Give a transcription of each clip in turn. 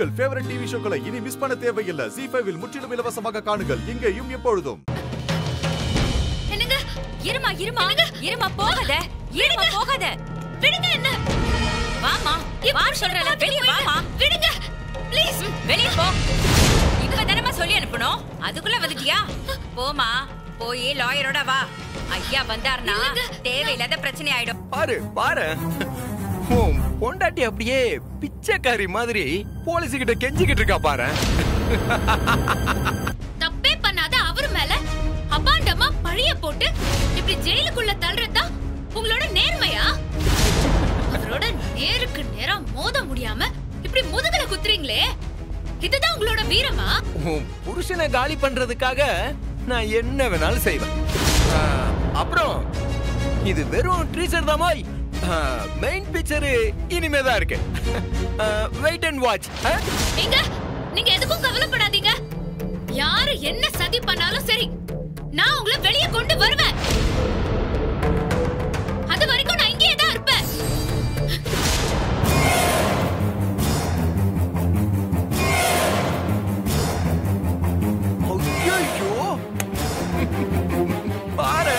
உங்கள் favourite TV ஷோக்களை இனி miss பண்ண தேவையில்லை ஜி ஃபைவில் முற்றிலும் இலவசமாக காணுங்கள் இங்கேயும் எப்பொழுதும் என்னங்க இருமா இருமா இருமா போகாத இருமா போகாத விடுங்க என்ன வாமா வா சொல்றல வெளிய வாமா விடுங்க ப்ளீஸ் வெளிய போ இப்ப தானமா சொல்லி அனுப்பணும் அதுக்குள்ள வந்துட்டியா போமா போய் லாயரோட வா ஐயா வந்தாருனா தேவையில்லாத பிரச்சனை ஆயிடும் பாரு பாரு உன் பொண்டாட்டி அப்படியே பிச்சைக்காரி மாதிரி போலீஸ் கிட்ட கெஞ்சிக்கிட்டு இருக்கா பாரு தப்பே பண்ணாத அவர் மேல அபாண்டமா பழிய போட்டு இப்படி ஜெயிலுக்குள்ள தள்ளுறதா உங்களோட நேர்மையா அவரோட நேருக்கு நேரா மோத முடியாம இப்படி முதுகுல குத்துறீங்களே இதுதான் உங்களோட வீரமா உன் புருஷனை காலி பண்றதுக்காக நான் என்ன வேணாலும் செய்வேன் ஆ, அப்புறம் இது வெறும் ட்ரீசர் தான் மாய் மெயின் பிக்சர் இனிமே தான் இருக்கு வெயிட் அண்ட் வாட்ச் நீங்க நீங்க எதுக்கும் கவலைப்படாதீங்க யாரு என்ன சதி பண்ணாலும் சரி நான் உங்களை வெளியே கொண்டு வருவேன் அது வரைக்கும் நான் இங்கேயே தான் இருப்பேன் ஐயோ பாரு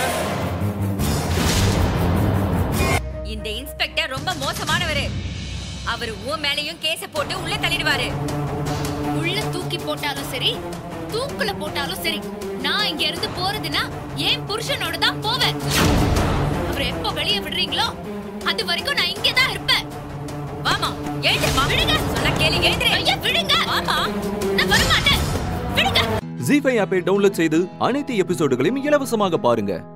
இந்த இன்ஸ்பெக்டர் ரொம்ப மோசமானவரு அவர் உன் மேலயும் கேஸ போட்டு உள்ள தள்ளிடுவாரு உள்ள தூக்கி போட்டாலும் சரி தூக்குல போட்டாலும் சரி நான் இங்க இருந்து போறதுன்னா என் புருஷனோட தான் போவேன் அவர் எப்போ வெளியே விடுறீங்களோ அது வரைக்கும் நான் இங்கே தான் இருப்பேன் வாமா எழுந்துமா விடுங்க சொன்னா கேளு எழுந்துரு ஐயா விடுங்க வாமா நான் வர மாட்டேன் விடுங்க ஜி ஃபைவ் ஆப்பை டவுன்லோட் செய்து அனைத்து எபிசோடுகளையும் இலவசமாக பாருங்க